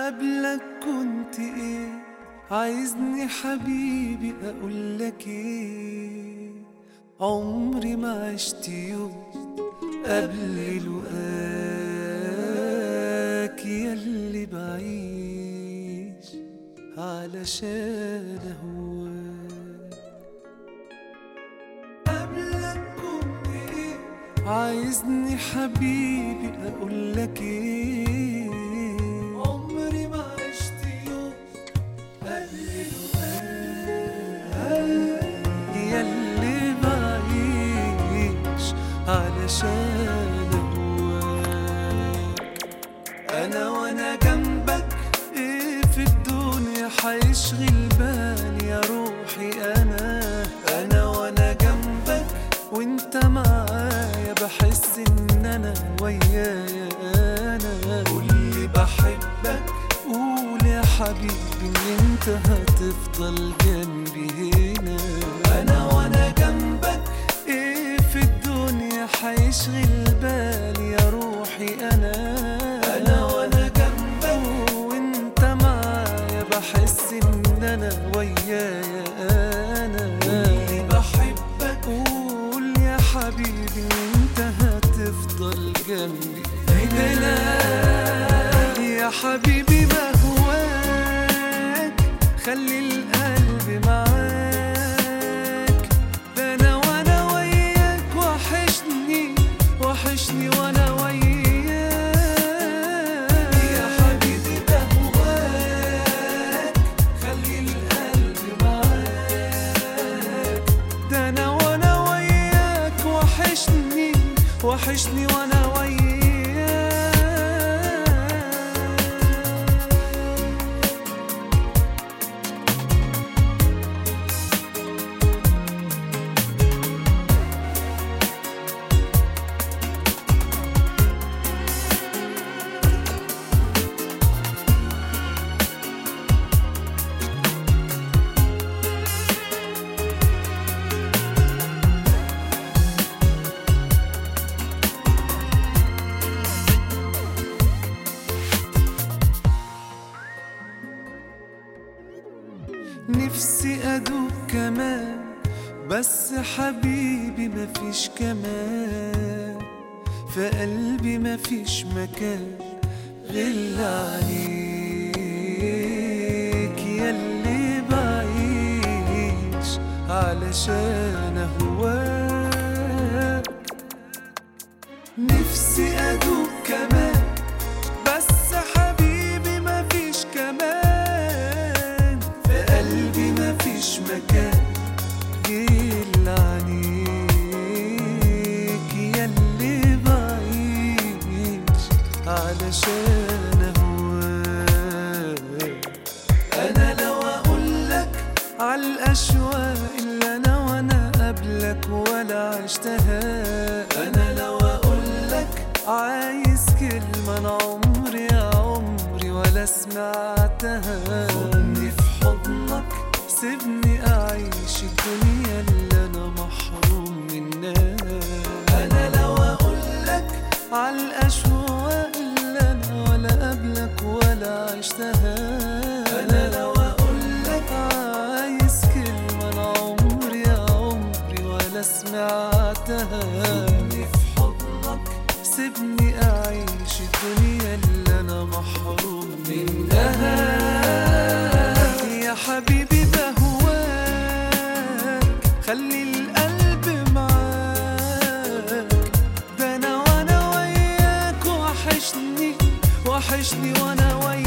قبلك كنت ايه عايزني حبيبي اقولك ايه عمري ما عشت يوم قبل لقاك ياللي بعيش علشان اهواك قبلك كنت ايه عايزني حبيبي اقولك ايه عمري ما عشت يوم قبل لقاك ياللي بعيش علشان اهواك انا وانا جنبك ايه في الدنيا حيشغل بالي يا روحي انا انا وانا جنبك وانت معايا بحس ان انا ويايا انا قولي بحبك قول يا حبيبي ان انت هتفضل جنبي هنا انا وانا جنبك ايه في الدنيا حيشغل بالي يا روحي انا انا وانا جنبك وانت معايا بحس ان انا ويايا انا اللي بحبك قول يا حبيبي ان انت هتفضل جنبي هنا يا حبيبي بهواك خلي القلب معاك ده انا وانا وياك وحشني وحشني وانا وياك يا حبيبي بهواك خلي القلب معاك ده انا وانا وياك وحشني وحشني وانا وياك نفسي أدوب كمان بس حبيبي مفيش كمان في قلبي مفيش مكان غير عليك ياللي بعيش علشان أهواك نفسي أدوب كمان بس حبيبي مفيش كمان في قلبي مفيش مكان غير عنيك ياللي بعيش علشان أهواك أنا لو أقولك عالأشواق اللي أنا وأنا قبلك ولا عشتها أنا لو أقولك عايز كلمة أنا عمري يا عمري ولا سمعتها خدني في حضنك سيبني أعيش الدنيا اللي أنا محروم منها أنا لو أقولك عالأشواق اللي أنا ولا قبلك ولا عشتها أنا لو أقولك عايز كلمة أنا عمري يا عمري ولا سمعتها خدني في حضنك سيبني أعيش الدنيا اللي أنا محروم منها يا حبيبي بهواك خلي القلب معاك ده أنا وأنا وياك وحشني وحشني وأنا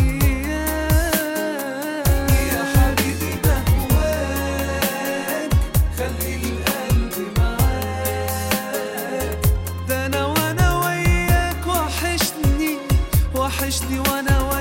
وياك يا حبيبي بهواك خلي القلب معاك ده أنا وأنا وياك وحشني وحشني وأنا وياك